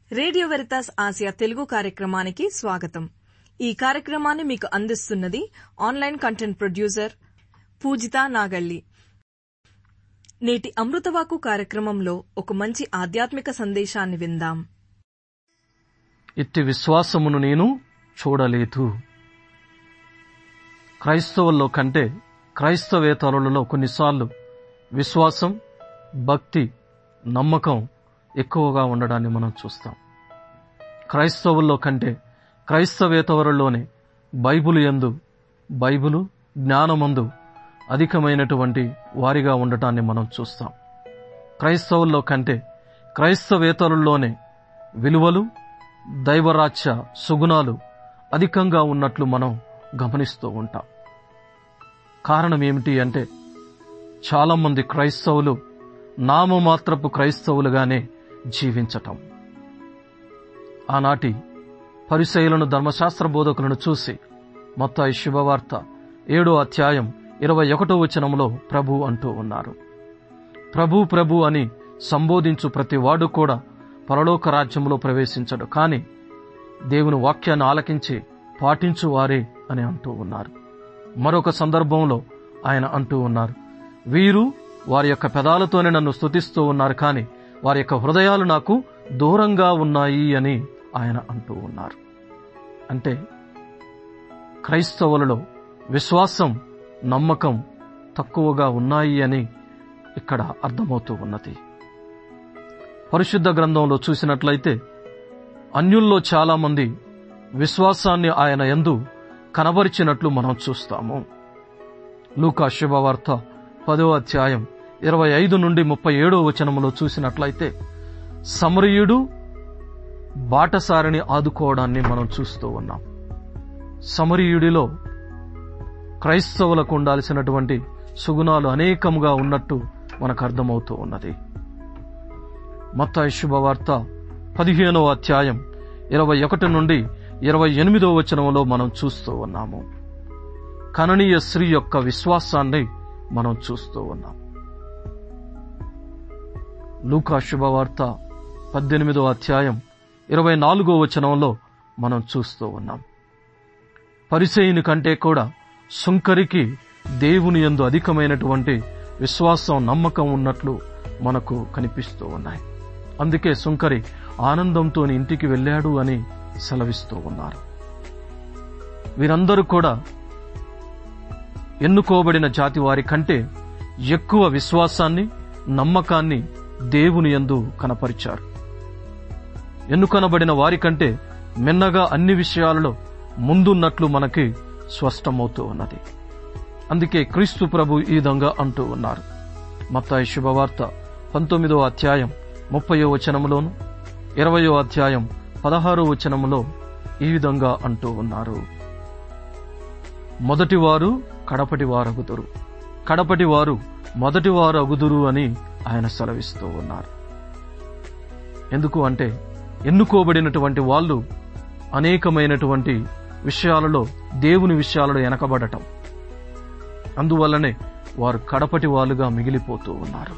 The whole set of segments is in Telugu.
రేడియో వెరితాస్ ఆసియా తెలుగు కార్యక్రమానికి స్వాగతం ఈ కార్యక్రమాన్ని మీకు అందిస్తున్నది online content producer Poojitha Nagalli నేటి అమృతవాకు కార్యక్రమంలో ఒక మంచి ఆధ్యాత్మిక సందేశాన్ని విందాం ఇట్టి విశ్వాసమును నేను చూడలేదు క్రైస్తవుల్లో కంటే క్రైస్తవేతరులలో కొన్నిసార్లు విశ్వాసం భక్తి నమ్మకం ఎక్కువగా ఉండడాన్ని మనం చూస్తాం క్రైస్తవుల్లో కంటే క్రైస్తవేతరుల్లోనే బైబిలు ఎందు బైబిలు జ్ఞానమందు అధికమైనటువంటి వారిగా ఉండటాన్ని మనం చూస్తాం క్రైస్తవుల్లో కంటే క్రైస్తవేతరుల్లోనే విలువలు దైవరాజ్య సుగుణాలు అధికంగా ఉన్నట్లు మనం గమనిస్తూ ఉంటాం కారణం ఏమిటి అంటే చాలామంది క్రైస్తవులు నామమాత్రపు క్రైస్తవులుగానే జీవించటం ఆనాటి పరిశైలను ధర్మశాస్త్ర బోధకులను చూసి మొత్తాయి శుభవార్త ఏడో అధ్యాయం ఇరవై ఒకటో వచనంలో ప్రభు అంటూ ఉన్నారు ప్రభు ప్రభు అని సంబోధించు ప్రతి వాడు కూడా పరలోక రాజ్యంలో ప్రవేశించడు కాని దేవుని వాక్యాన్ని ఆలకించి పాటించు వారే అని అంటూ ఉన్నారు మరొక సందర్భంలో ఆయన అంటూ ఉన్నారు వీరు వారి యొక్క పెదాలతోనే నన్ను స్తుతిస్తూ ఉన్నారు కానీ వారి యొక్క హృదయాలు నాకు దూరంగా ఉన్నాయి అని ఆయన అంటూ ఉన్నారు అంటే క్రైస్తవులలో విశ్వాసం నమ్మకం తక్కువగా ఉన్నాయి అని ఇక్కడ అర్థమవుతూ ఉన్నది పరిశుద్ధ గ్రంథంలో చూసినట్లయితే అన్యుల్లో చాలా మంది విశ్వాసాన్ని ఆయన ఎందు కనబరిచినట్లు మనం చూస్తాము లూకా శుభవార్త పదో అధ్యాయం ఇరవై ఐదు నుండి ముప్పై ఏడో వచనములో చూసినట్లయితే సమరయుడు బాటసారిని ఆదుకోవడాన్ని మనం చూస్తూ ఉన్నాం సమరయుడిలో క్రైస్తవులకు ఉండాల్సినటువంటి సుగుణాలు అనేకముగా ఉన్నట్టు మనకు అర్థమవుతూ ఉన్నది మత్తాయి శుభవార్త పదిహేనవ అధ్యాయం ఇరవై ఒకటి నుండి ఇరవై ఎనిమిదో వచనంలో మనం చూస్తూ ఉన్నాము కననీయ స్త్రీ యొక్క విశ్వాసాన్ని మనం చూస్తూ ఉన్నాం లూకా శుభవార్త పద్దెనిమిదో అధ్యాయం ఇరవై నాలుగో వచనంలో మనం చూస్తూ ఉన్నాం పరిచయుని కంటే కూడా సుంకరికి దేవుని యందు అధికమైనటువంటి విశ్వాసం నమ్మకం ఉన్నట్లు మనకు కనిపిస్తూ ఉన్నాయి అందుకే సుంకరి ఆనందంతో ఇంటికి వెళ్ళాడు అని సెలవిస్తూ ఉన్నారు వీరందరూ కూడా ఎన్నుకోబడిన జాతి వారి కంటే ఎక్కువ విశ్వాసాన్ని నమ్మకాన్ని దేవుని యందు కనపరిచారు ఎన్నుకొనబడిన వారి కంటే మిన్నగా అన్ని విషయాలలో ముందున్నట్లు మనకి స్పష్టమవుతూ ఉన్నది అందుకే క్రీస్తు ప్రభు ఈ విధంగా అంటూ ఉన్నారు మత్తాయి శుభవార్త పంతొమ్మిదో అధ్యాయం ముప్పయో వచనములోను ఇరవయో అధ్యాయం పదహారో వచనములో ఈ విధంగా అంటూ ఉన్నారు మొదటివారు కడపటి వారగుదురు కడపటి వారు మొదటి వారు అగుదురు అని ఆయన సెలవిస్తూ ఉన్నారు ఎందుకు అంటే ఎన్నుకోబడినటువంటి వాళ్ళు అనేకమైనటువంటి విషయాలలో దేవుని విషయాలలో వెనకబడటం అందువల్లనే వారు కడపటి వాళ్ళుగా మిగిలిపోతూ ఉన్నారు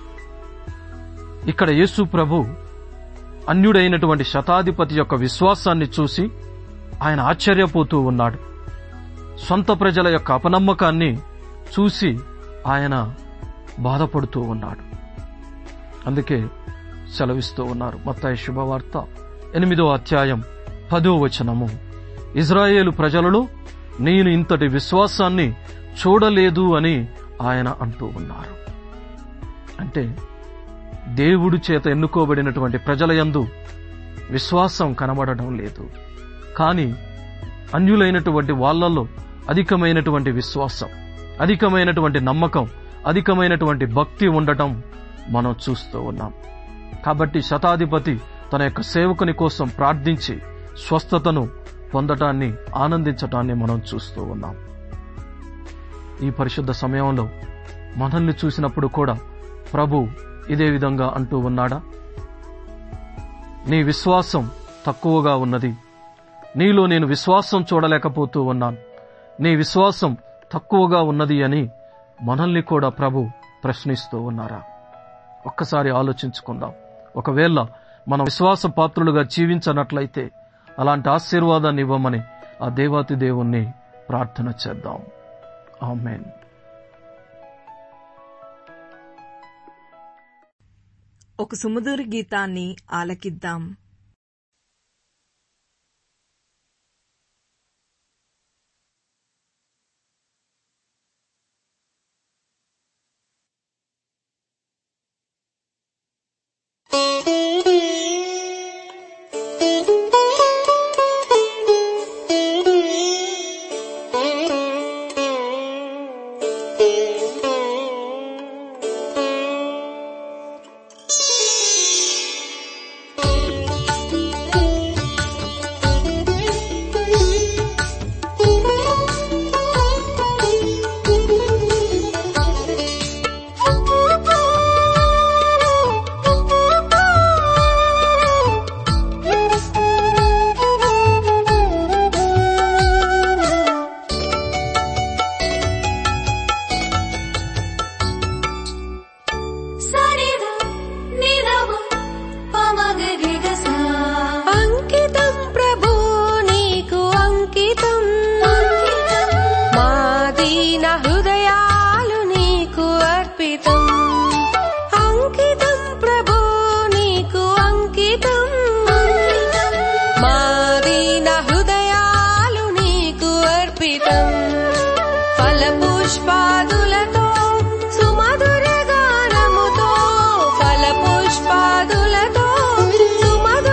ఇక్కడ యేసు ప్రభు అన్యుడైనటువంటి శతాధిపతి యొక్క విశ్వాసాన్ని చూసి ఆయన ఆశ్చర్యపోతూ ఉన్నాడు సొంత ప్రజల యొక్క అపనమ్మకాన్ని చూసి ఆయన బాధపడుతూ ఉన్నాడు అందుకే సెలవిస్తూ ఉన్నారు మత్తాయి శుభవార్త ఎనిమిదో అధ్యాయం పదో వచనము ఇజ్రాయేలు ప్రజలలో నేను ఇంతటి విశ్వాసాన్ని చూడలేదు అని ఆయన అంటూ ఉన్నారు అంటే దేవుడు చేత ఎన్నుకోబడినటువంటి ప్రజల యందు విశ్వాసం కనబడడం లేదు కానీ అన్యులైనటువంటి వాళ్లలో అధికమైనటువంటి విశ్వాసం అధికమైనటువంటి నమ్మకం అధికమైనటువంటి భక్తి ఉండటం మనం చూస్తూ ఉన్నాం కాబట్టి శతాధిపతి తన యొక్క సేవకుని కోసం ప్రార్థించి స్వస్థతను పొందటాన్ని ఆనందించటాన్ని మనం చూస్తూ ఉన్నాం ఈ పరిశుద్ధ సమయంలో మనల్ని చూసినప్పుడు కూడా ప్రభు ఇదే విధంగా అంటూ ఉన్నాడా నీ విశ్వాసం తక్కువగా ఉన్నది నీలో నేను విశ్వాసం చూడలేకపోతూ ఉన్నాను నీ విశ్వాసం తక్కువగా ఉన్నది అని మనల్ని కూడా ప్రభు ప్రశ్నిస్తూ ఉన్నారా ఒక్కసారి ఆలోచించుకుందాం ఒకవేళ మనం విశ్వాస పాత్రులుగా జీవించనట్లయితే అలాంటి ఆశీర్వాదాన్ని ఇవ్వమని ఆ దేవాతి దేవుణ్ణి ప్రార్థన చేద్దాం ఆమెన్ ఒక సుమధుర గీతాన్ని ఆలకిద్దాం సరిద నిరవ పమగరిగస అంకితం ప్రభు నీకు అంకితం మా దీన హృదయాలు నీకు అర్పితం అంకితం ప్రభు నీకు అంకితం మా దీన హృదయాలు నీకు అర్పితం ఫల పుష్పాదులతో సుమధుర గానముతో ఫల పుష్పాదులతో సుమధుర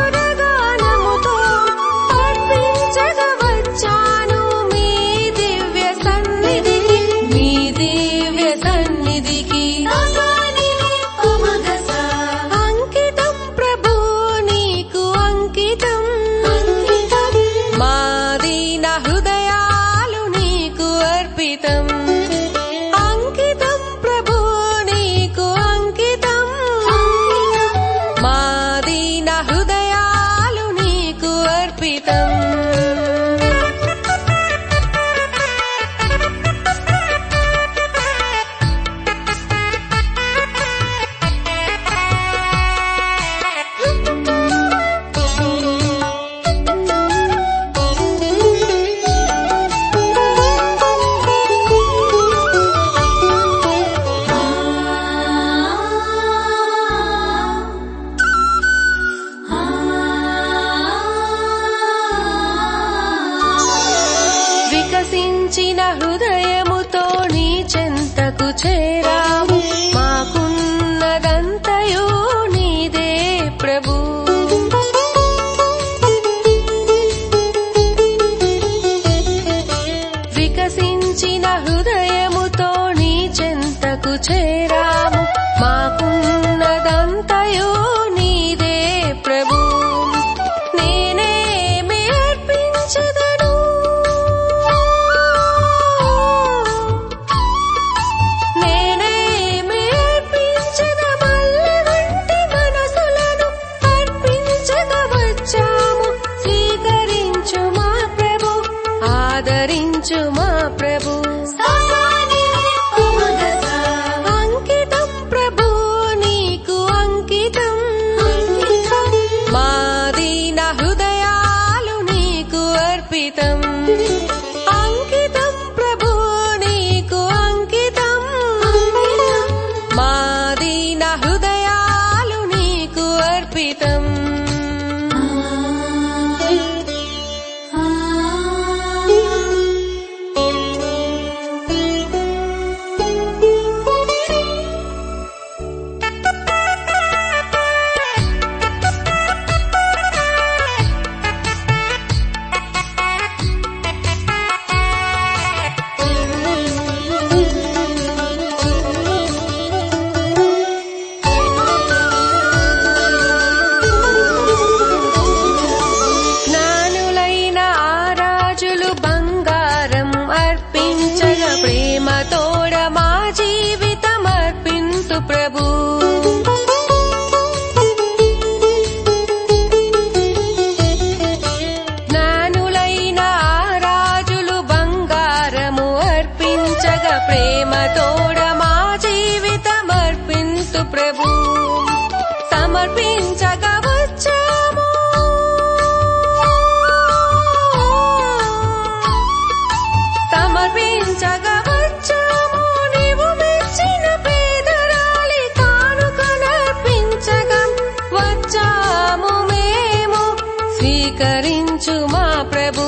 స్వీకరించు మా ప్రభు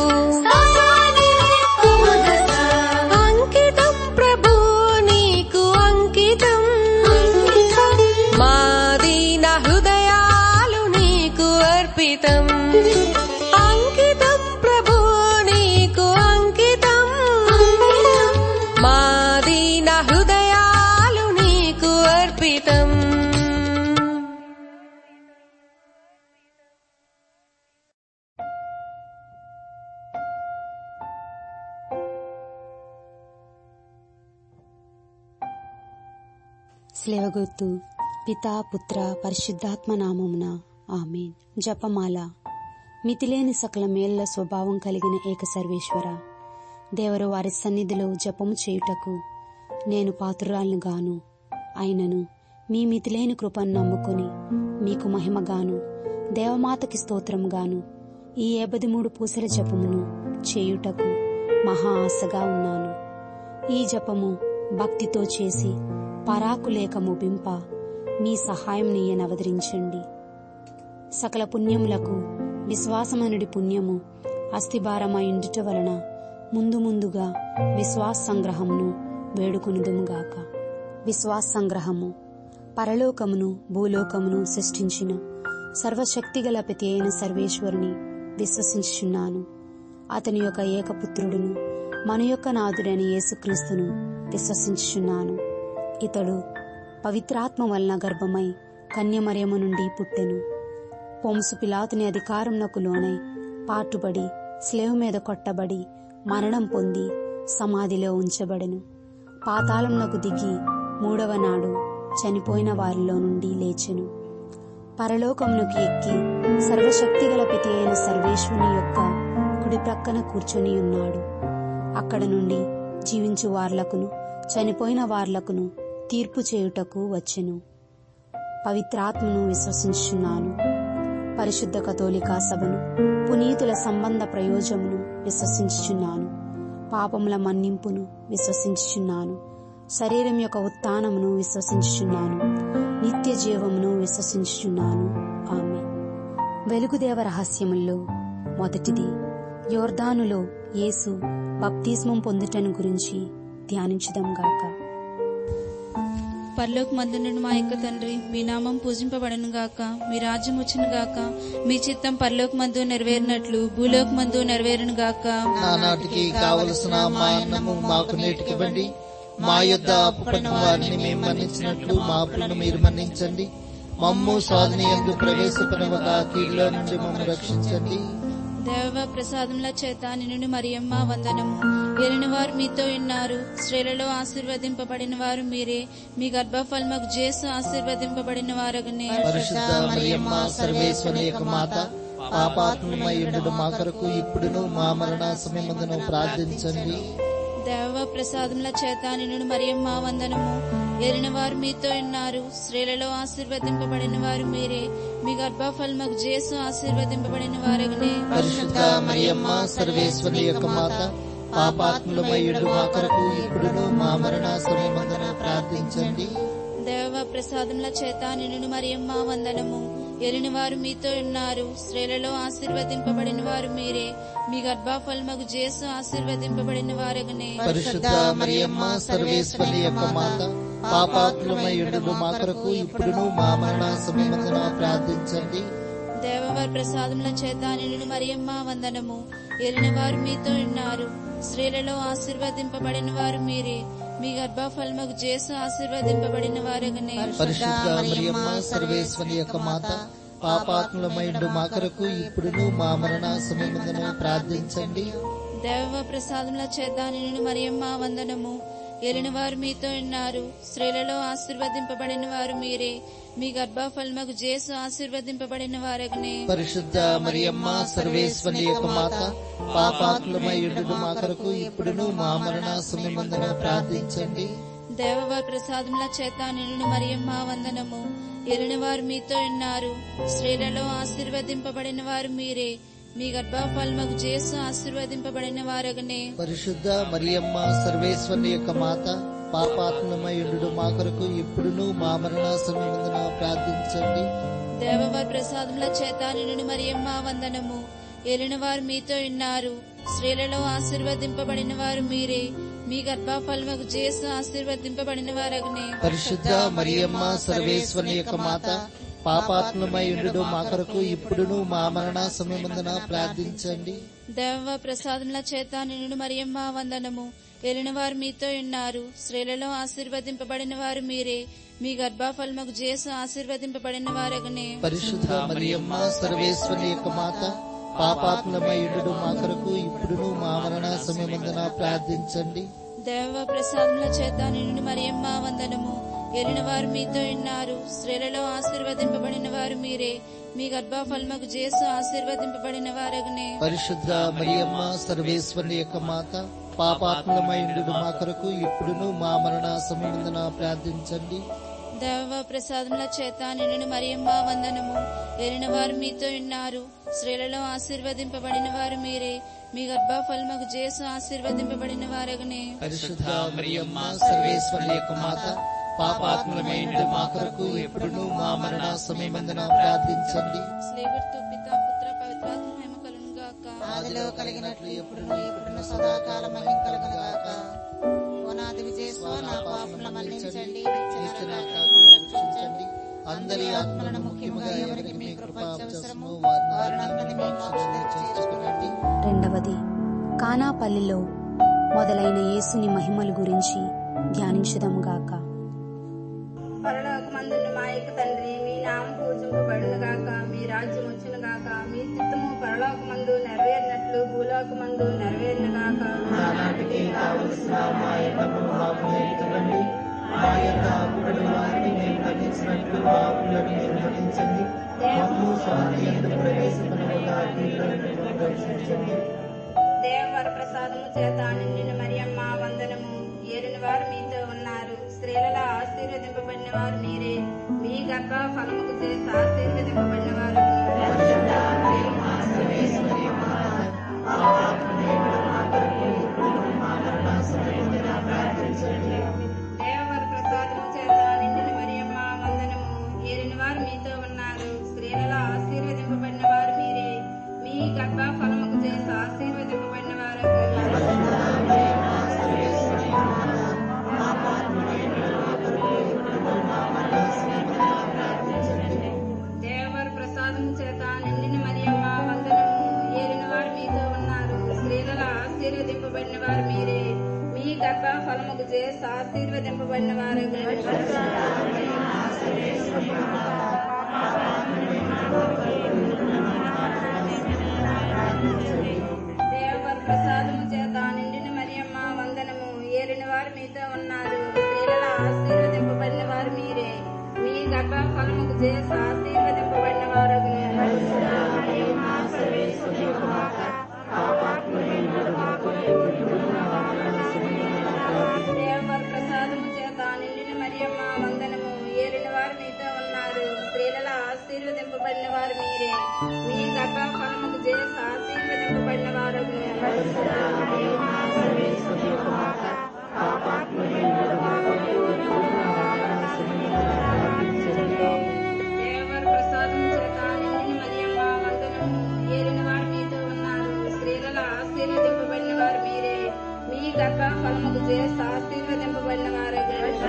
అంకితం ప్రభు నీకు అంకితం మా దీన హృదయాలు నీకు అర్పితం అంకితం ప్రభు నీకు అంకితం మా దీన హృదయాలు నీకు అర్పితం స్లేవగుర్తు పితా పుత్ర పరిశుద్ధాత్మ నామమున ఆమెన్ జపమాల మితిలేని సకల మేళ్ల స్వభావం కలిగిన ఏక సర్వేశ్వర దేవరు వారి సన్నిధిలో జపము చేయుటకు నేను పాత్రురాలను గాను అయినను మీ మితిలేని కృపను నమ్ముకొని మీకు మహిమగాను దేవమాతకి స్తోత్రముగాను ఈ ఏబది మూడు పూసల జపమును చేయుటకు మహా ఆశగా ఉన్నాను ఈ జపము భక్తితో చేసి పరాకు లేక ముగింప మీ సహాయం నీయనవదరించండి సకల పుణ్యములకు విశ్వాసమనుడి పుణ్యము అస్థిభారమైండుట వలన ముందు ముందుగా విశ్వాస సంగ్రహమును వేడుకొనుదుముగాక విశ్వాస సంగ్రహము పరలోకమును భూలోకమును సృష్టించిన సర్వశక్తిగల ప్రతి అయిన సర్వేశ్వరుని విశ్వసించుచున్నాను అతని యొక్క ఏకపుత్రుడును మన యొక్క నాథుడైన యేసుక్రీస్తును విశ్వసించుచున్నాను ఇతడు పవిత్రాత్మ వలన గర్భమై కన్యమరియమ నుండి పుట్టెను పొంసు పిలాతుని అధికారంనకు లోనై పాటుబడి స్లేవ్ మీద కొట్టబడి మరణం పొంది సమాధిలో ఉంచబడెను పాతాళంనకు దిగి మూడవ నాడు చనిపోయిన వారిలో నుండి లేచెను పరలోకమునకు ఎక్కి సర్వశక్తిగల ప్రతి అయిన సర్వేశ్వరుని యొక్క కుడి ప్రక్కన కూర్చొని ఉన్నాడు అక్కడ నుండి జీవించు వార్లకును చనిపోయిన వార్లకును తీర్పు చేయుటకు వచ్చెను పవిత్రాత్మను విశ్వసించుచున్నాను పరిశుద్ధ కథోలికా సభను పునీతుల సంబంధ ప్రయోజమును విశ్వసించుచున్నాను పాపముల మన్నింపును విశ్వసించుచున్నాను శరీరం యొక్క ఉత్థానమును విశ్వసించుచున్నాను నిత్య జీవమును విశ్వసించుచున్నాను ఆమె వెలుగుదేవ రహస్యముల్లో మొదటిది యోర్దానులో యేసు బప్తిస్మం పొందుటను గురించి ధ్యానించుదాం గాక పరలోక మందునుడు మా యొక్క తండ్రి మీ నామం పూజింపబడను గాక మీ రాజ్యం వచ్చును గాక మీ చిత్తం పరలోక మందు నెరవేరినట్లు భూలోక మందు నెరవేరును గాక నానాటికి కావలసిన మా అన్నము మాకు నేటికివ్వండి మా యొద్ద అప్పుపడిన వారిని మేము మన్నించినట్లు మా అప్పులను మీరు మన్నించండి మమ్ము సాధన ఎందు ప్రవేశపడవక కీడులో నుండి మమ్మల్ని రక్షించండి దేవ ప్రసాదముల చేత నిన్ను మరియమ్మ వందనము ఎరిని వారు మీతో ఉన్నారు స్త్రీలలో ఆశీర్వదింపబడిన వారు మీరే మీ గర్భఫలముకు జేసు ఆశీర్వదింపబడిన వారగనే పరిశుద్ధ మరియమ్మ సర్వేశ్వరి యొక్క మాత పాపాత్మమై ఉండు మా కొరకు ఇప్పుడును మా మరణ సమయమందును ప్రార్థించండి దేవ ప్రసాదముల చేత నిన్ను మరియమ్మ వందనము ఎరిన వారు మీతో ఉన్నారు స్త్రీలలో ఆశీర్వదింపబడిన వారు మీరే మీ గర్భఫలముకు జేసు ఆశీర్వదింపబడిన వారగనే పరిశుద్ధ మరియమ్మ సర్వేశ్వరి యొక్క మాత పాపాత్ములమై ఉండు మా కొరకు ఇప్పుడును మా మరణ సమయమందున ప్రార్థించండి దేవ ప్రసాదముల చేత నిన్ను మరియమ్మ వందనము ఎరిని వారు మీతో ఉన్నారు స్త్రీలలో ఆశీర్వదింపబడిన వారు మీరే మీ గర్భఫలముకు జేసు ఆశీర్వదింపబడిన వారగనే పరిశుద్ధ మరియమ్మ సర్వేశ్వరి యొక్క మాత పాపాత్ములమై ఉండు మా కొరకు ఇప్పుడును మా మరణ సమయమందున ప్రార్థించండి దేవవారి ప్రసాదముల చేత నిన్ను మరియమ్మ వందనము ఎరిని వారు మీతో ఉన్నారు స్త్రీలలో ఆశీర్వదింపబడిన వారు మీరే మీ గర్భఫలముకు జేసు ఆశీర్వదింపబడిన వారగనే పరిశుద్ధ మరియమ్మ సర్వేశ్వరి యొక్క మాత పాపాత్ములమై ఉండు మా కొరకు ఇప్పుడును మా మరణ సమయమందున ప్రార్థించండి దేవ ప్రసాదముల చేత నిన్ను మరియమ్మ వందనము ఎలిన వారు మీతో ఉన్నారు స్త్రీలలో ఆశీర్వదింపబడిన వారు మీరే మీ గర్భఫలముకు జేసు ఆశీర్వదింపబడిన వారగనే పరిశుద్ధ మరియమ్మ సర్వేశ్వరి యొక్క మాత పాపాత్ములమై ఉండు మా కొరకు ఇప్పుడును మా మరణ సమయమందున ప్రార్థించండి దేవవారి ప్రసాదముల చేత నిన్ను మరియమ్మ వందనము ఎలిన వారు మీతో ఉన్నారు స్త్రీలలో ఆశీర్వదింపబడిన వారు మీరే మీ గర్భఫలముకు జేసు ఆశీర్వదింపబడిన వారగనే పరిశుద్ధ మరియమ్మ సర్వేశ్వరి యొక్క మాత పాపాత్మమై ఉండు మా కొరకు ఇప్పుడును మా మరణ సమయమందున ప్రార్థించండి దేవవారి ప్రసాదముల చేత నిన్ను మరియమ్మ వందనము ఏలిన వారు మీతో ఉన్నారు స్త్రీలలో ఆశీర్వదింపబడిన వారు మీరే మీ గర్భఫలముకు చేసు ఆశీర్వదింపబడిన వారగనే పరిశుద్ధ మరియమ్మ సర్వేశ్వరుని యొక్క మాత పాపాత్మమై ఉండు మా కొరకు ఇప్పుడును మా మరణ సమయమందున ప్రార్థించండి దేవ ప్రసాదముల చేత నిన్ను మరియమ్మ వందనము ఏలిన వారు మీతో ఉన్నారు స్త్రీలలో ఆశీర్వదింపబడిన వారు మీరే మీ గర్భఫలముకు చేసు ఆశీర్వదింపబడిన వారగనే పరిశుద్ధ మరియమ్మ సర్వేశ్వరుని యొక్క మాత పాపాత్మమై ఉండు మా కొరకు ఇప్పుడును మా మరణ సమయమందున ప్రార్థించండి దేవ ప్రసాదముల చేత నిన్ను మరియమ్మ వందనము ఏలిన వారు మీతో ఉన్నారు స్త్రీలలో ఆశీర్వదింపబడిన వారు మీరే మీ గర్భఫలముకు చేసు ఆశీర్వదింపబడిన వారగనే పరిశుద్ధ మరియమ్మ సర్వేశ్వరుని యొక్క మాత పాపాత్మలమై ఉండు మా కొరకు ఇప్పుడును మా మరణ సమయమందున ప్రార్థించండి దేవ ప్రసాదముల చేత నిన్ను మరియమ్మ వందనము ఏలిన వారు మీతో ఉన్నారు స్త్రీలలో ఆశీర్వదింపబడిన వారు మీరే మీ గర్భఫలముకు చేసు ఆశీర్వదింపబడిన వారగనే పరిశుద్ధ మరియమ్మ సర్వేశ్వరుని యొక్క మాత పాపాత్మలమై ఉండు మా కొరకు ఇప్పుడును మా మరణ సమయమందున ప్రార్థించండి స్లేవర్తో పిత పుత్ర పవిత్రాత్మ మహిమ కలుగును గాక ఆదిలో కలిగినట్లు ఎప్పుడును ఎప్పుడును సదాకాలం మహిమ కలుగును గాక ఓనాది విజయస్వ నా పాపముల మన్నించండి నిత్య నా కాకు రక్షించండి అందరి ఆత్మలను ముఖ్యముగా ఎవరికి మీ కృప అవసరమో వారిని మీ మోక్షంలో చేర్చుకునండి రెండవది కానాపల్లిలో మొదలైన యేసుని మహిమల గురించి ధ్యానించుదాముగాక పరలోకమందున్న మా యొక్క తండ్రి మీ నామం పూజింపబడును గాక మీ రాజ్యం వచ్చును గాక మీ చిత్తము పరలోకమందు నెరవేరినట్లు భూలోకమందు నెరవేరును గాక నానాటికి కావలసిన మా ఎన్నము మాకు నేర్చుకోండి మా యొక్క అప్పుడు వారిని మేము మన్నించినట్లు మా అప్పులను మీరు మన్నించండి మమ్ము స్వామి ఎందుకు ప్రవేశపడగా దర్శించండి దేవవర ప్రసాదము చేత నిండిన మరియమ్మ వందనము ఏలిన వారు మీతో ఉన్నారు స్త్రీలలో ఆశీర్వదింపబడిన వారు మీరే మీ గర్భ ఫలముకు చేసి ఆశీర్వదింపబడిన వారు దేవవర ప్రసాదము చేత నిండిన మరియమ్మ వందనము ఏలిన వారు మీతో ఉన్నారు స్త్రీలలో ఆశీర్వదింపబడిన వారు మీరే మీ గర్భ ఫలముకు చేసి ఆశీర్వదింపబడిన వారు దేవర ప్రసాదము చేత నిండిన మరియమ్మ వందనము ఏలిన వారు మీతో ఉన్నారు స్త్రీలలో ఆశీర్వదింపబడిన వారు మీరే మీ గర్భ ఫలముకు చేసి ఆశీర్వదింపబడిన వారు దేవర ప్రసాదము చేత నిండిన మరియమ్మ వందనము ఏలిన వారు మీతో ఉన్నారు స్త్రీలలో ఆశీర్వదింపబడిన వారు మీరే మీ గర్భ ఫలముకు చేసి ఆశీర్వదింపబడిన వారు దేవర ప్రసాదము చేత నిండిన మరియమ్మ వందనము ఏలిన వారు మీతో ఉన్నారు స్త్రీలలో ఆశీర్వదింపబడిన వారు మీరే మీ గర్భ ఫలముకు చేసి ఆశీర్వదింపబడిన వారు దేవర ప్రసాదము చేత నిండిన మరియమ్మ వందనము ఏలిన వారు మీతో ఉన్నారు స్త్రీలలో ఆశీర్వదింపబడిన వారు మీరే మీ గర్భ ఫలముకు చేసి ఆశీర్వదింపబడిన వారు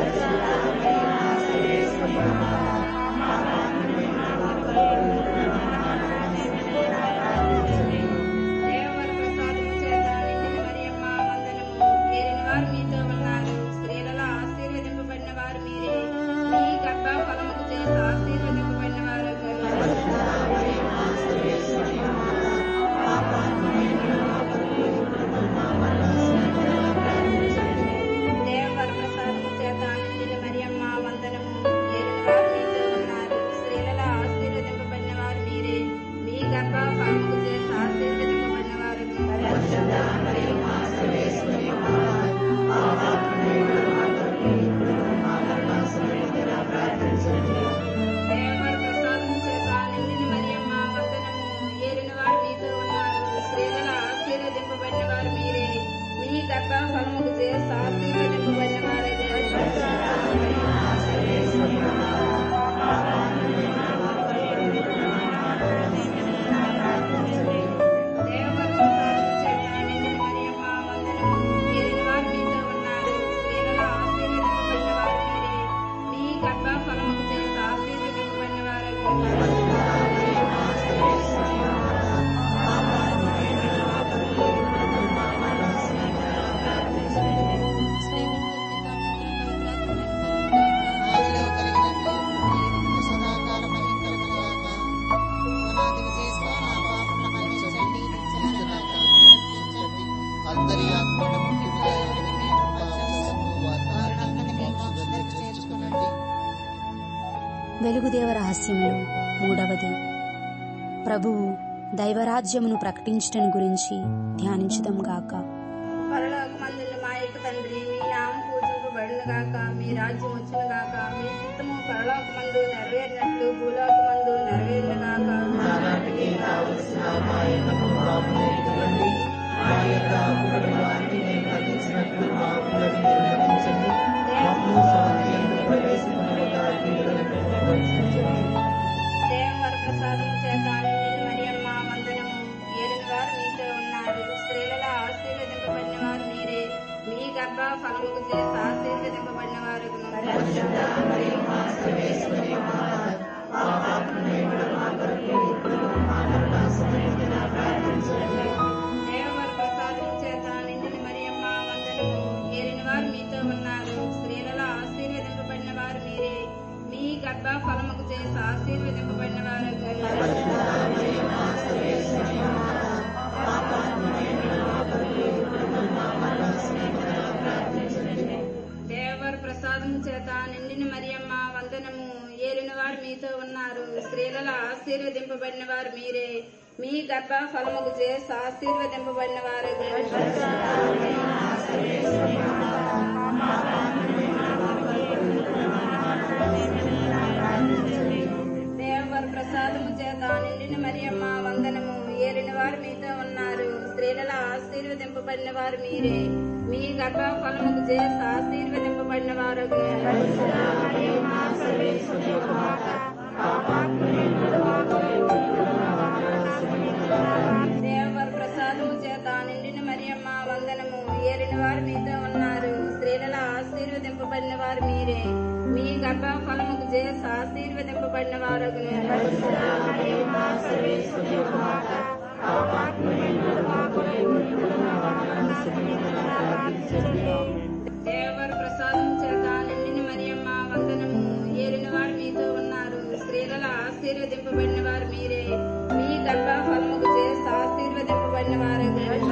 దేవర ప్రసాదము చేత నిండిన మరియమ్మ వందనము ఏలిన వారు మీతో ఉన్నారు స్త్రీలలో ఆశీర్వదింపబడిన వారు మీరే మీ గర్భ ఫలముకు చేసి ఆశీర్వదింపబడిన వారు దేవర ప్రసాదము చేత నిండిన మరియమ్మ వందనము ఏలిన వారు మీతో వెలుగుదేవ రహస్యములు మూడవది ప్రభువు దైవరాజ్యమును ప్రకటించటం గురించి ధ్యానించుదాం గాక పరలోకమందున్న మా యొక్క తండ్రి మీ నామం పూజింపబడును గాక మీ రాజ్యం వచ్చును గాక మీ చిత్తము పరలోకమందు నెరవేరినట్లు భూలోకమందు నెరవేరును గాక నానాటికి కావలసిన మా యొక్క పాపం నేర్చుకోండి మా యొక్క అప్పుడైన వారిని మేము మన్నించినట్లు మా అప్పులను మీరు మన్నించండి మమ్ము స్వాధీనంలో ప్రవేశింపగా దేవవర ప్రసాదం చేత నిన్ను మరియమ్మ వందనము ఏలిన వారు మీతో ఉన్నారు స్త్రీలలో ఆశీర్వదింపబడిన వారు మీరే మీ గర్భ ఫలముకు చేసి ఆశీర్వదింపబడిన వారు దేవవర ప్రసాదం చేత నిన్ను మరియమ్మ వందనము ఏలిన వారు మీతో ఉన్నారు స్త్రీలలో ఆశీర్వదింపబడిన వారు మీరే మీ గర్భ ఫలముకు చేసి ఆశీర్వదింపబడిన వారు దేవర ప్రసాదం చేత నిండిన మరియమ్మ వందనము ఏలిన వారు మీతో ఉన్నారు స్త్రీలలో ఆశీర్వదింపబడిన వారు మీరే మీ గర్భ ఫలముకు చేసి ఆశీర్వదింపబడిన వారు దేవర ప్రసాదము చేత నిండిన మరియమ్మ వందనము ఏలిన వారు మీతో ఉన్నారు స్త్రీలలో ఆశీర్వదింపబడిన వారు మీరే మీ గర్భ ఫలముకు చేసి ఆశీర్వదింపబడిన వారు దేవర ప్రసాదము చేత నిండిన మరియమ్మ వందనము ఏలిన వారు మీతో ఉన్నారు స్త్రీలలో ఆశీర్వదింపబడిన వారు మీరే మీ గర్భ ఫలముకు చేసి ఆశీర్వదింపబడిన వారు దేవర ప్రసాదం చేత నిండిన మరియమ్మ వందనము ఏలిన వారు మీతో ఉన్నారు స్త్రీలలో ఆశీర్వదింపబడిన వారు మీరే మీ గర్భ ఫలముకు చేసి ఆశీర్వదింపబడిన వారు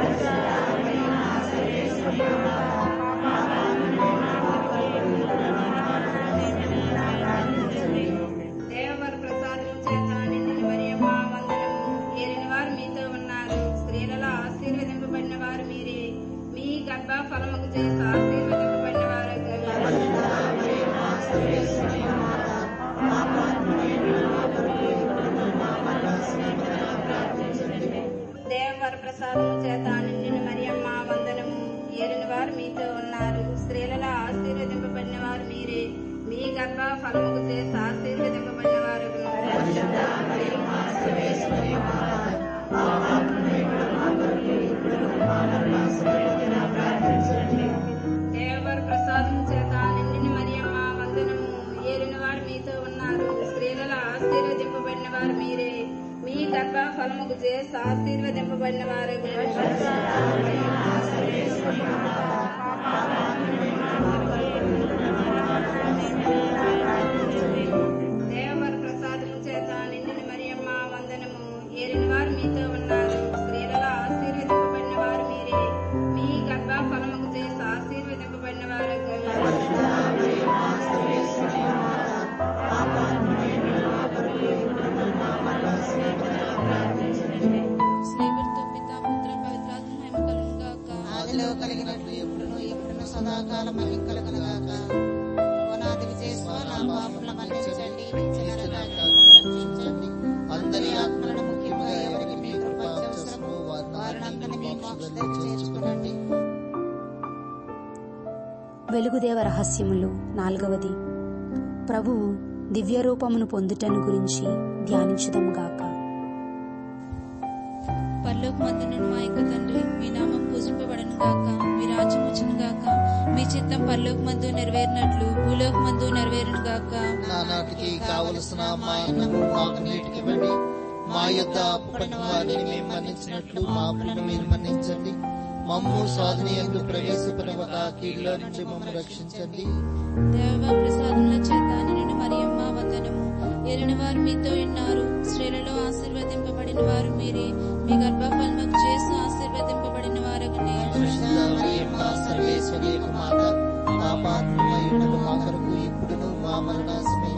దేవర ప్రసాదం చేత నిండిన మరియమ్మ వందనము ఏలిన వారు మీతో ఉన్నారు స్త్రీలలో ఆశీర్వదింపబడిన వారు మీరే మీ గర్భ ఫలముకు చేసి ఆశీర్వదింపబడిన వారు దేవర ప్రసాదము చేత నిండిన మరియమ్మ వందనము ఏలిన వారు మీతో ఉన్నారు స్త్రీలలో ఆశీర్వదింపబడిన వారు మీరే మీ గర్భ ఫలముకు చేసి ఆశీర్వదింపబడిన వారు దేవర ప్రసాదం చేత నిండిన మరియమ్మ వందనము ఏలిన వారు మీతో ఉన్నారు స్త్రీలలో ఆశీర్వదింపబడిన వారు మీరే మీ గర్భ ఫలముకు చేసి ఆశీర్వదింపబడిన వారు దేవర ప్రసాదము చేత నిండిన మరియమ్మ వందనము ఏలిన వారు మీతో ఉన్నారు స్త్రీలలో ఆశీర్వదింపబడిన వారు మీరే మీ గర్భ ఫలముకు చేసి ఆశీర్వదింపబడిన వారు స్నేహితులతో పిత పుత్ర పవిత్రాత్మ మహిమ కలుగును గాక ఆదిలో కలిగినట్లు ఎప్పుడును ఎప్పుడును సదాకాలం మహిమ కలుగునుగాక ఓనాది విజయస్వ నా పాపముల మన్నించండి నిత్య నరకాగ్ని రక్షించండి అందరి ఆత్మలను ముఖ్యంగా ఎవరికి మీ కృప అవసరమో వారినందరినీ మీ వారిని మోక్ష దగ్గర చేర్చుకునండి వెలుగుదేవ రహస్యములు నాలుగవది ప్రభువు దివ్య రూపమును పొందుటను గురించి ధ్యానించుదాం గాక పరలోక మందునుడు మా యొక్క తండ్రి మీ నామం పూజింపబడను గాక మీ రాజ్యం వచ్చును గాక మీ చిత్తం పరలోక మందు నెరవేరినట్లు భూలోక మందు నెరవేరును గాక నానాటికి కావలసిన మా అన్నము మాకు నీటికి ఇవ్వండి మా యొద్ద అప్పుపడిన వారిని మేము మన్నించినట్లు మా అప్పులను మీరు మన్నించండి మమ్ము సాధన ఎందు ప్రవేశపడవక కీళ్ళ నుంచి మమ్మల్ని రక్షించండి దేవ ప్రసాదముల చేత నిన్ను మరియమ్మ వందనము ఎరిన వారు మీతో ఉన్నారు స్త్రీలలో ఆశీర్వదింపబడిన వారు మీరే మీ గర్భఫలముకు చేసి ఆశీర్వదింపబడిన వారగునే పరిశుద్ధ మరియమ్మ సర్వేశ్వరి యొక్క మాత పాపాత్మయుడు మా కొరకు ఇప్పుడును మా మరణ సమయంలో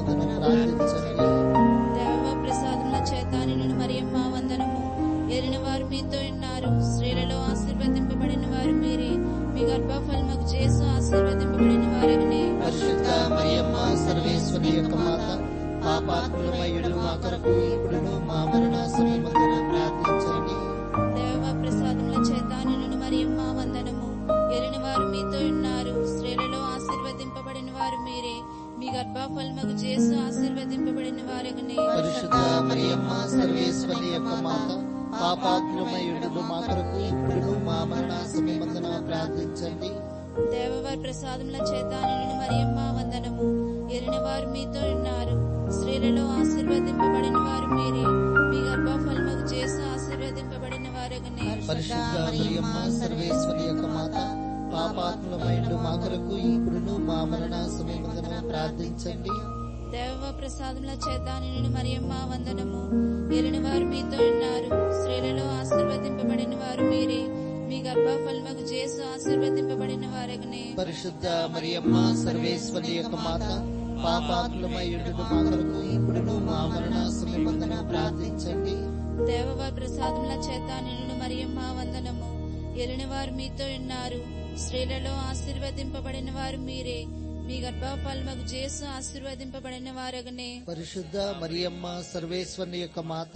సమయమందున ప్రార్థించండి దేవ ప్రసాదముల చేత నిన్ను మరియమ్మ వందనము ఏలిన వారు మీతో ఉన్నారు స్త్రీలలో ఆశీర్వదింపబడిన వారు మీరే మీ గర్భఫలముకు చేసు ఆశీర్వదింపబడిన వారగనే పరిశుద్ధ మరియమ్మ సర్వేశ్వరి యొక్క మాత పాపాత్మయుడు మా కొరకు ఇప్పుడును మా మరణ సమయమందున ప్రార్థించండి దేవ ప్రసాదముల చేత నిన్ను మరియమ్మ వందనము ఏలిన వారు మీతో ఉన్నారు స్త్రీలలో ఆశీర్వదింపబడిన వారు మీరే మీ గర్భఫలముకు చేసు ఆశీర్వదింపబడిన వారగనే పరిశుద్ధ మరియమ్మ సర్వేశ్వరి యొక్క మాత పాపాత్మయుడు మా కొరకు ఇప్పుడును మా మరణ సమయమందున ప్రార్థించండి దేవవారి ప్రసాదముల చేత నిన్ను మరియమ్మ వందనము ఏలిన వారు మీతో ఉన్నారు స్త్రీలలో ఆశీర్వదింపబడిన వారు మీరే మీ గర్భఫలముకు చేసు ఆశీర్వదింపబడిన వారగనే పరిశుద్ధ మరియమ్మ సర్వేశ్వరి యొక్క మాత పాపాత్మయుడు మా కొరకు ఇప్పుడును మా మరణ సమయమందున ప్రార్థించండి దేవ ప్రసాదముల చేత నిన్ను మరియమ్మ వందనము ఏలిన వారు మీతో ఉన్నారు స్త్రీలలో ఆశీర్వదింపబడిన వారు మీరే మీ గర్భఫలముకు చేసు ఆశీర్వదింపబడిన వారగనే పరిశుద్ధ మరియమ్మ సర్వేశ్వరి యొక్క మాత పాపాత్మయుడు మా కొరకు ఇప్పుడును మా మరణ సమయమందున ప్రార్థించండి దేవవారి ప్రసాదముల చేత నిన్ను మరియమ్మ వందనము ఏలిన వారు మీతో ఉన్నారు స్త్రీలలో ఆశీర్వదింపబడిన వారు మీరే మీ గర్భఫలముకు చేసు ఆశీర్వదింపబడిన వారగనే పరిశుద్ధ మరియమ్మ సర్వేశ్వరి యొక్క మాత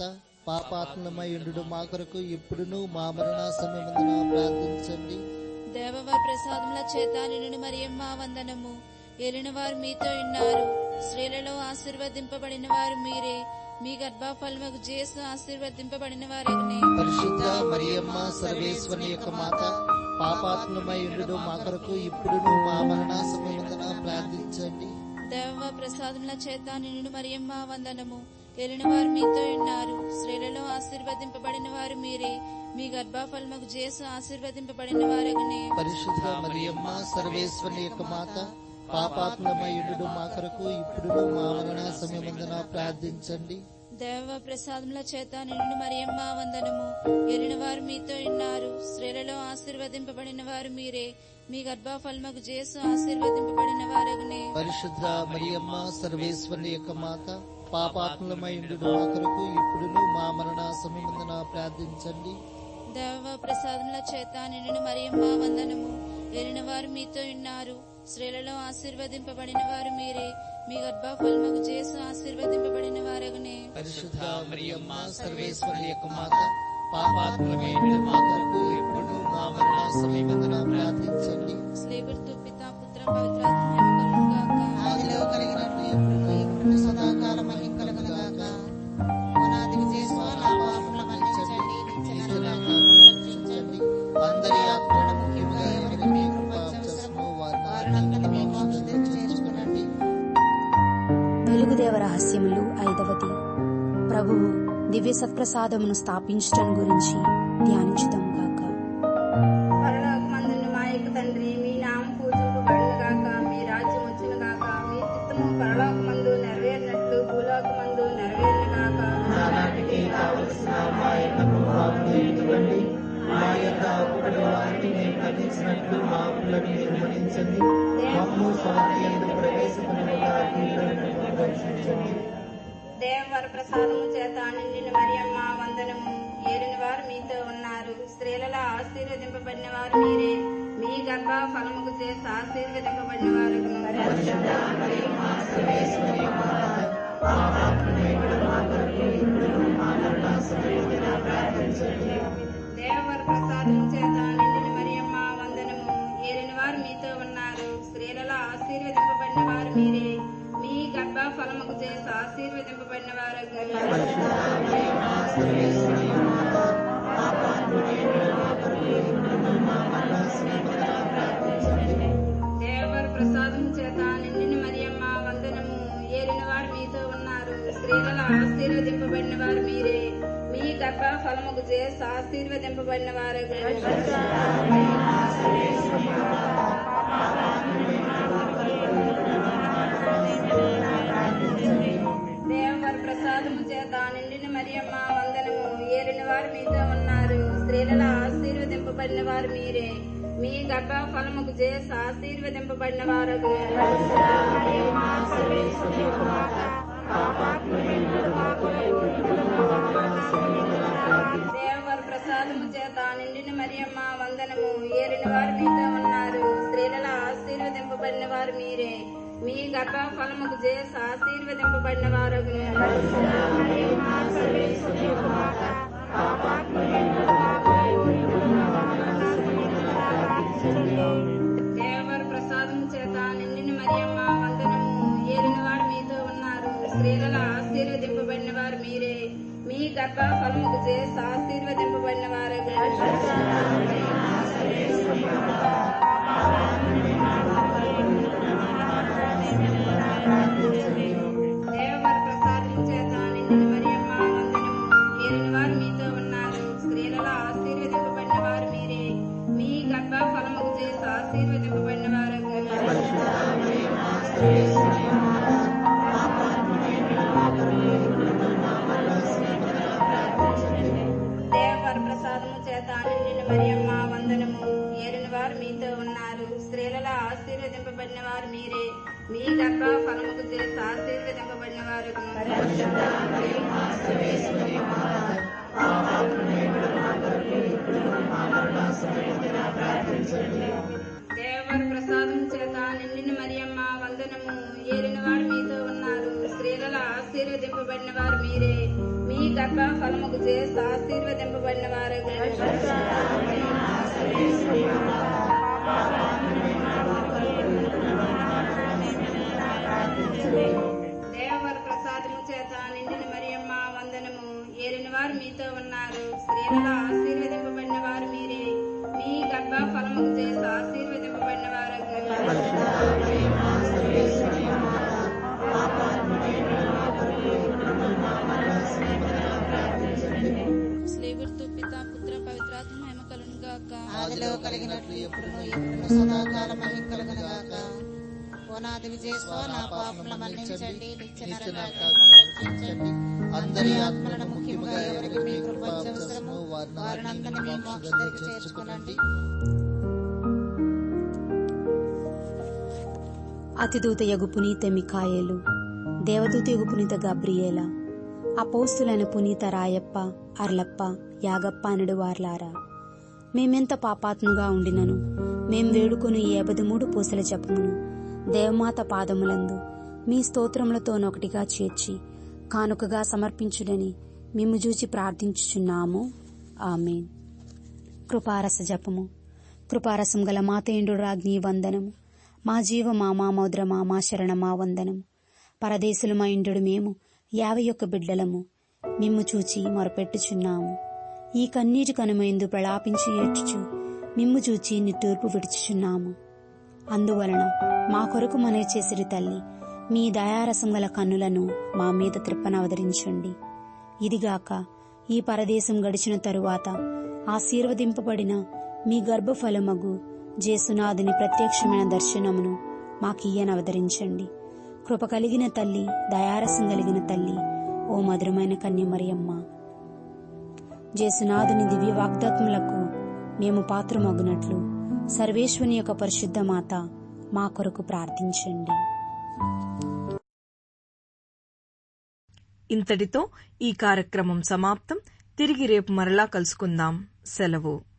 పాపాత్మయుడు మా కొరకు ఇప్పుడును మా మరణ సమయమందున ప్రార్థించండి దేవవారి ప్రసాదముల చేత నిన్ను మరియమ్మ వందనము ఏలిన వారు మీతో ఉన్నారు స్త్రీలలో ఆశీర్వదింపబడిన వారు మీరే మీ గర్భఫలముకు చేసు ఆశీర్వదింపబడిన వారగనే పరిశుద్ధ మరియమ్మ సర్వేశ్వరి యొక్క మాత పాపాత్మయుడు మా కొరకు ఇప్పుడును మా మరణ సమయమందున ప్రార్థించండి దేవ ప్రసాదముల చేత నిన్ను మరియమ్మ వందనము ఏలిన వారు మీతో ఉన్నారు స్త్రీలలో ఆశీర్వదింపబడిన వారు మీరే మీ గర్భఫలముకు చేసు ఆశీర్వదింపబడిన వారగనే పరిశుద్ధ మరియమ్మ సర్వేశ్వరి యొక్క మాత పాపాత్మయుడు మా కొరకు ఇప్పుడును మా మరణ సమయమందున ప్రార్థించండి దేవ ప్రసాదముల చేత నిన్ను మరియమ్మ వందనము ఏలిన వారు మీతో ఉన్నారు స్త్రీలలో ఆశీర్వదింపబడిన వారు మీరే మీ గర్భఫలముకు చేసు ఆశీర్వదింపబడిన వారగనే పరిశుద్ధ మరియమ్మ సర్వేశ్వరి యొక్క మాత పాపాత్మయుడు మా కొరకు ఇప్పుడును మా మరణ సమయమందున ప్రార్థించండి దేవ ప్రసాదముల చేత నిన్ను మరియమ్మ వందనము ఏలిన వారు మీతో ఉన్నారు స్త్రీలలో ఆశీర్వదింపబడిన వారు మీరే మీ గర్భఫలముకు చేసు ఆశీర్వదింపబడిన వారగనే పరిశుద్ధ మరియమ్మ సర్వేశ్వరి యొక్క మాత పాపాత్మయుడు మా కొరకు ఇప్పుడు మా మరణ సమయమందున ప్రార్థించండి స్లేబర్తు పిత పుత్ర పవిత్రాత్మ కలుగుగాక ఆదిలో కలిగినట్లు ఎప్పుడును ఇప్పుడు సదాకాలం మహిం కలుగుగాక పునాది విజయస్వ నా పాపముల మన్నించండి నిత్య నరకాగ్ని రక్షించండి అందరి ఆత్మలను ముఖ్యంగా ఎవరికి మీ కృప అవసరమో వారిని మీ మోక్షంలో చేర్చుకునండి వెలుగుదేవ రహస్యములు ఐదవది ప్రభువు దివ్య సత్ప్రసాదమును స్థాపించటం గురించి ధ్యానించుదాం గాక పరలోకమందున్న మా యొక్క తండ్రి మీ నామం పూజింపబడును గాక మీ రాజ్యం వచ్చును గాక మీ చిత్తము పరలోకమందు నెరవేరినట్లు భూలోకమందు నెరవేరును గాక నానాటికి కావలసిన మా యొక్క మాకు ఇవ్వండి మా యొక్క అప్పుడి వారిని మేము ఖండించినట్లు మా అప్పులను మీరు మన్నించండి మమ్ము స్వామి ఎందుకు ప్రవేశపెట్టగా రక్షించండి దేవవర ప్రసాదము చేత నిండిన మరియమ్మ వందనము ఏలిన వారు మీతో ఉన్నారు స్త్రీలలో ఆశీర్వదింపబడిన వారు మీరే మీ గర్భ ఫలముకు చేసి ఆశీర్వదింపబడిన వారు దేవవర ప్రసాదము చేత నిండిన మరియమ్మ వందనము ఏలిన వారు మీతో ఉన్నారు స్త్రీలలో ఆశీర్వదింపబడిన వారు మీరే మీ గర్భ ఫలముకు చేసి ఆశీర్వదింపబడిన వారు దేవర ప్రసాదం చేత నిండిన మరియమ్మ వందనము ఏలిన వారు మీతో ఉన్నారు స్త్రీలలో ఆశీర్వదింపబడిన వారు మీరే మీ గర్భ ఫలముకు చేసి ఆశీర్వదింపబడిన వారు దేవర ప్రసాదము చేత నిండిన మరియమ్మ వందనము ఏలిన వారు మీతో ఉన్నారు స్త్రీలలో ఆశీర్వదింపబడిన వారు మీరే మీ గర్భ ఫలముకు చేసి ఆశీర్వదింపబడిన వారు దేవర ప్రసాదము చేత నిండిన మరియమ్మ వందనము ఏలిన వారు మీతో ఉన్నారు స్త్రీలలో ఆశీర్వదింపబడిన వారు మీరే మీ గర్భ ఫలముకు చేసి ఆశీర్వదింపబడిన వారు దేవర ప్రసాదము చేత నిండిన మరియమ్మ వందనము ఏలిన వారు మీతో ఉన్నారు స్త్రీలలో ఆశీర్వదింపబడిన వారు మీరే మీ గర్భ ఫలముకు చేసి ఆశీర్వదింపబడిన వారు దేవర ప్రసాదము చేత నిండిన మరియమ్మ వందనము ఏలిన వారు మీతో ఉన్నారు స్త్రీలలో ఆశీర్వదింపబడిన వారు మీరే మీ గర్భ ఫలముకు చేసి ఆశీర్వదింపబడిన వారు దేవర ప్రసాదము చేత నిండిన మరియమ్మ వందనము ఏలిన వారు మీతో ఉన్నారు స్త్రీలలో ఆశీర్వదింపబడిన వారు మీరే మీ గర్భ ఫలముకు చేసి ఆశీర్వదింపబడిన వారు దేవర ప్రసాదం చేత నిండిన మరియమ్మ వందనము ఏలిన వారు మీతో ఉన్నారు స్త్రీలలో ఆశీర్వదింపబడిన వారు మీరే మీ గర్భ ఫలముకు చేసి ఆశీర్వదింపబడిన వారు దేవర ప్రసాదము చేత నిండిన మరియమ్మ వందనము ఏలిన వారు మీతో ఉన్నారు స్త్రీలలో ఆశీర్వదింపబడిన వారు మీరే మీ గర్భ ఫలముకు చేసి ఆశీర్వదింపబడిన వారు స్లేవుడితో పిత పుత్ర పవిత్రాత్మ మహిమ కలును గాక ఆదిలో కలిగినట్లు ఎప్పుడును ఎప్పుడును సదాకాలం మహిం కలుగునుగాక ఓనాది విజయస్వ నా పాపముల మన్నించండి నిత్య నరకాగ్ని రక్షించండి అందరి ఆత్మలను ముఖ్యముగా ఎవరికి మీ కృప అవసరమో వారినందరినీ మీ మోక్షదరికి చేర్చుకునండి అతిదూత యగు పునీత మికాయేలు దేవదూత యగు పునీత గబ్రియేల అపౌస్తులైన పునీత రాయప్ప అర్లప్ప యాగప్ప అనడు వార్లారా మేమెంత పాపాత్ముగా ఉండినను మేం వేడుకొని ఈ మూడు పూసల జపమును దేవమాత పాదములందు మీ స్తోత్రములతోనొకటిగా చేర్చి కానుకగా సమర్పించుడని మిమ్ము చూచి ప్రార్థించుచున్నాము ఆమెన్ కృపారస జపము కృపారసం గల మాతేండు రాజ్ఞి వందనము మా జీవ మా మామోద్ర మా మా శరణ మా వందనము పరదేశులు మా ఇండు మేము యాభై ఒక్క బిడ్డలము మిమ్ము చూచి మొరపెట్టుచున్నాము ఈ కన్నీటి కనుమైందు ప్రలాపించి ఏడ్చుచు మిమ్ము చూచి నిట్టూర్పు విడుచుచున్నాము అందువలన మా కొరకు మనే చేసిరి తల్లి మీ దయారసం గల కన్నులను మా మీద త్రిప్పనవదరించండి ఇదిగాక ఈ పరదేశం గడిచిన తరువాత ఆశీర్వదింపబడిన మీ గర్భఫలమగు జేసునాథుని ప్రత్యక్షమైన దర్శనమును మాకియ్యనవదరించండి కృప కలిగిన తల్లి దయారసం కలిగిన తల్లి ఓ మధురమైన కన్యమరియమ్మ జేసునాథుని దివ్య వాగ్దాత్ములకు మేము పాత్రమగునట్లు సర్వేశ్వని యొక్క పరిశుద్ధ మాత మా కొరకు ప్రార్థించండి ఇంతటితో ఈ కార్యక్రమం సమాప్తం తిరిగి రేపు మరలా కలుసుకుందాం సెలవు